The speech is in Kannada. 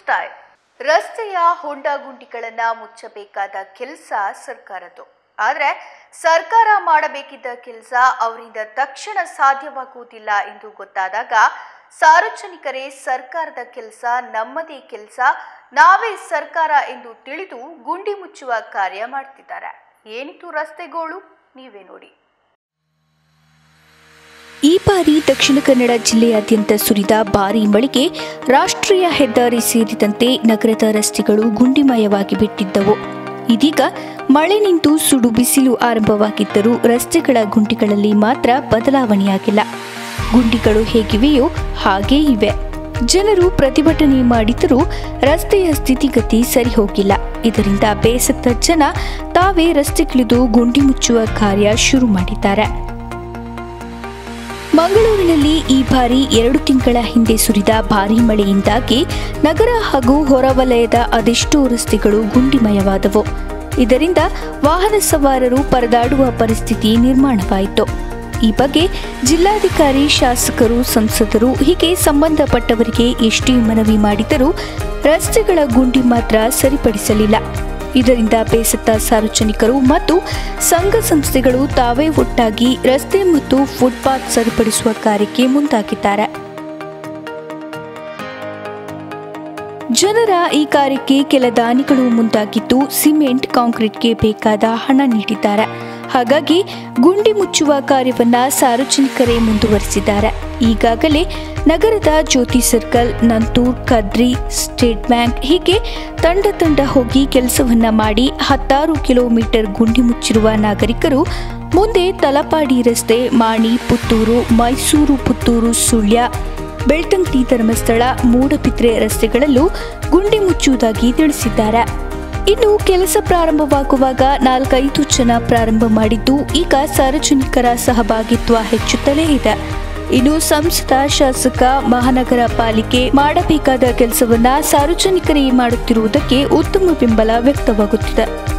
ಸ್ಟೈಲ್ ರಸ್ತೆಯ ಹೊಂಡ ಗುಂಡಿಗಳನ್ನ ಮುಚ್ಚಬೇಕಾದ ಕೆಲಸ ಸರ್ಕಾರದ್ದು ಆದರೆ ಸರ್ಕಾರ ಮಾಡಬೇಕಿದ್ದ ಕೆಲಸ ಅವರಿಂದ ತಕ್ಷಣ ಸಾಧ್ಯವಾಗುವುದಿಲ್ಲ ಎಂದು ಗೊತ್ತಾದಾಗ ಸಾರ್ವಜನಿಕರೇ ಸರ್ಕಾರದ ಕೆಲಸ ನಮ್ಮದೇ ಕೆಲಸ ನಾವೇ ಸರ್ಕಾರ ಎಂದು ತಿಳಿದು ಗುಂಡಿ ಮುಚ್ಚುವ ಕಾರ್ಯ ಮಾಡ್ತಿದ್ದಾರೆ ಏನಿತು ರಸ್ತೆಗೋಳು ನೀವೇ ನೋಡಿ ಈ ಬಾರಿ ದಕ್ಷಿಣ ಕನ್ನಡ ಜಿಲ್ಲೆಯಾದ್ಯಂತ ಸುರಿದ ಭಾರೀ ಮಳೆಗೆ ರಾಷ್ಟ್ರೀಯ ಹೆದ್ದಾರಿ ಸೇರಿದಂತೆ ನಗರದ ರಸ್ತೆಗಳು ಗುಂಡಿಮಯವಾಗಿ ಬಿಟ್ಟಿದ್ದವು ಇದೀಗ ಮಳೆ ನಿಂತು ಸುಡು ಬಿಸಿಲು ಆರಂಭವಾಗಿದ್ದರೂ ರಸ್ತೆಗಳ ಗುಂಡಿಗಳಲ್ಲಿ ಮಾತ್ರ ಬದಲಾವಣೆಯಾಗಿಲ್ಲ ಗುಂಡಿಗಳು ಹೇಗಿವೆಯೋ ಹಾಗೇ ಇವೆ ಜನರು ಪ್ರತಿಭಟನೆ ಮಾಡಿದರೂ ರಸ್ತೆಯ ಸ್ಥಿತಿಗತಿ ಸರಿ ಹೋಗಿಲ್ಲ ಇದರಿಂದ ಬೇಸತ್ತ ಜನ ತಾವೇ ರಸ್ತೆಗಿಳಿದು ಗುಂಡಿ ಮುಚ್ಚುವ ಕಾರ್ಯ ಶುರು ಮಾಡಿದ್ದಾರೆ ಮಂಗಳೂರಿನಲ್ಲಿ ಈ ಬಾರಿ ಎರಡು ತಿಂಗಳ ಹಿಂದೆ ಸುರಿದ ಭಾರೀ ಮಳೆಯಿಂದಾಗಿ ನಗರ ಹಾಗೂ ಹೊರವಲಯದ ಅದೆಷ್ಟೋ ರಸ್ತೆಗಳು ಗುಂಡಿಮಯವಾದವು ಇದರಿಂದ ವಾಹನ ಸವಾರರು ಪರದಾಡುವ ಪರಿಸ್ಥಿತಿ ನಿರ್ಮಾಣವಾಯಿತು ಈ ಬಗ್ಗೆ ಜಿಲ್ಲಾಧಿಕಾರಿ ಶಾಸಕರು ಸಂಸದರು ಹೀಗೆ ಸಂಬಂಧಪಟ್ಟವರಿಗೆ ಎಷ್ಟೇ ಮನವಿ ಮಾಡಿದರೂ ರಸ್ತೆಗಳ ಗುಂಡಿ ಮಾತ್ರ ಸರಿಪಡಿಸಲಿಲ್ಲ ಇದರಿಂದ ಬೇಸತ್ತ ಸಾರ್ವಜನಿಕರು ಮತ್ತು ಸಂಘ ಸಂಸ್ಥೆಗಳು ತಾವೇ ಒಟ್ಟಾಗಿ ರಸ್ತೆ ಮತ್ತು ಫುಟ್ಪಾತ್ ಸರಿಪಡಿಸುವ ಕಾರ್ಯಕ್ಕೆ ಮುಂದಾಗಿದ್ದಾರೆ ಜನರ ಈ ಕಾರ್ಯಕ್ಕೆ ಕೆಲ ದಾನಿಗಳು ಮುಂದಾಗಿದ್ದು ಸಿಮೆಂಟ್ ಕಾಂಕ್ರೀಟ್ಗೆ ಬೇಕಾದ ಹಣ ನೀಡಿದ್ದಾರೆ ಹಾಗಾಗಿ ಗುಂಡಿ ಮುಚ್ಚುವ ಕಾರ್ಯವನ್ನ ಸಾರ್ವಜನಿಕರೇ ಮುಂದುವರಿಸಿದ್ದಾರೆ ಈಗಾಗಲೇ ನಗರದ Jyothi circle Nanthur Kadri State Bank ಹೀಗೆ ತಂಡ ತಂಡ ಹೋಗಿ ಕೆಲಸವನ್ನ ಮಾಡಿ ಹತ್ತಾರು ಕಿಲೋಮೀಟರ್ ಗುಂಡಿ ಮುಚ್ಚಿರುವ ನಾಗರಿಕರು ಮುಂದೆ ತಲಪಾಡಿ ರಸ್ತೆ ಮಾಣಿ ಪುತ್ತೂರು ಮೈಸೂರು ಪುತ್ತೂರು ಸುಳ್ಯ ಬೆಳ್ತಂಗಡಿ ಧರ್ಮಸ್ಥಳ ಮೂಡಬಿದ್ರೆ ರಸ್ತೆಗಳಲ್ಲೂ ಗುಂಡಿ ಮುಚ್ಚುವುದಾಗಿ ತಿಳಿಸಿದ್ದಾರೆ ಇನ್ನು ಕೆಲಸ ಪ್ರಾರಂಭವಾಗುವಾಗ ನಾಲ್ಕೈದು ಜನ ಪ್ರಾರಂಭ ಮಾಡಿದ್ದು ಈಗ ಸಾರ್ವಜನಿಕರ ಸಹಭಾಗಿತ್ವ ಹೆಚ್ಚುತ್ತಲೇ ಇದೆ ಇನ್ನು ಸಂಸದ ಶಾಸಕ ಮಹಾನಗರ ಪಾಲಿಕೆ ಮಾಡಬೇಕಾದ ಕೆಲಸವನ್ನ ಸಾರ್ವಜನಿಕರೇ ಮಾಡುತ್ತಿರುವುದಕ್ಕೆ ಉತ್ತಮ ಬೆಂಬಲ ವ್ಯಕ್ತವಾಗುತ್ತಿದೆ